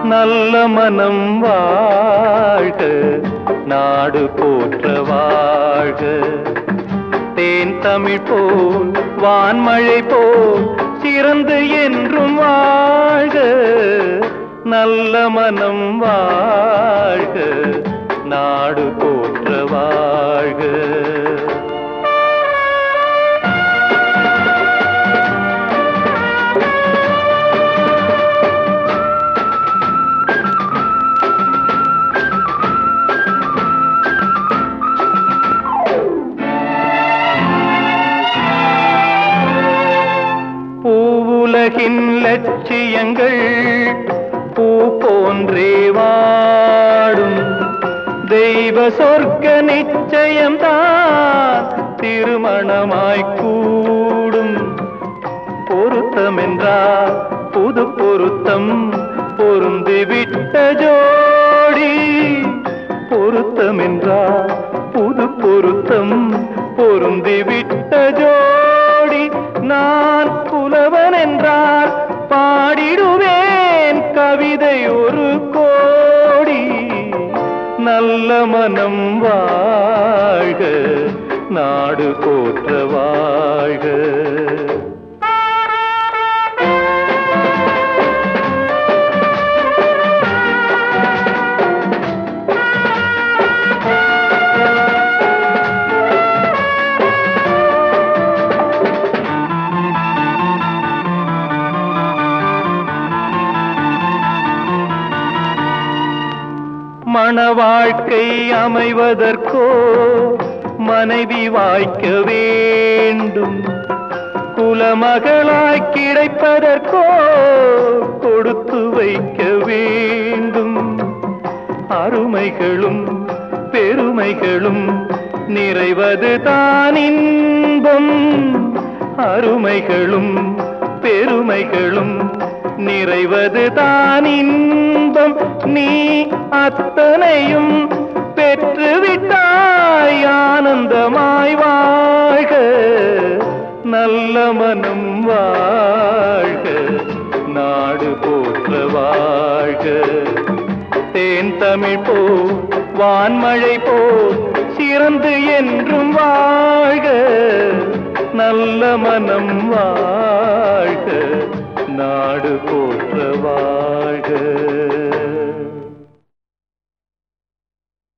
நல்ல மனம் வாழ்க நாடு போற்ற வாழ்க தேன் தமிழ் போல் வான்மழை போல் சிறந்து என்றும் வாழ்க நல்ல மனம் வாழ்க நாடு போற்ற வாழ்க பூவுலகின் லட்சியங்கள் பூ போன்றே வாடும் தெய்வ சொர்க்க நிச்சயம்தான் திருமணமாய் கூடும் பொருத்தம் என்றால் புது பொருத்தம் பொருந்திவிட்ட ஜோடி பொருத்தம் என்றால் புது பொருத்தம் பொருந்திவிட்ட ஜோடி நான் புலவன் என்றால் பாடிடுவேன் கவிதை ஒரு கோடி நல்ல மனம் வாழ்க நாடு போற்ற வாழ்க மண வாழ்க்கை அமைவதற்கோ மனைவி வாய்க்க வேண்டும் குலமகளாய் கிடைப்பதற்கோ கொடுத்து வைக்க வேண்டும் அருமைகளும் பெருமைகளும் நிறைவது தான் இன்பம் அருமைகளும் பெருமைகளும் நிறைவது தான் இன்பம் நீ அத்தனையும் பெற்றுவிட்டாய் ஆனந்தமாய் வாழ்க நல்ல மனம் வாழ்க நாடு போற்ற வாழ்க தேன் தமிழ் போ வான்மழை போ சிறந்து என்றும் வாழ்க நல்ல மனம் வாழ்க நாடு போற்ற வாழ்க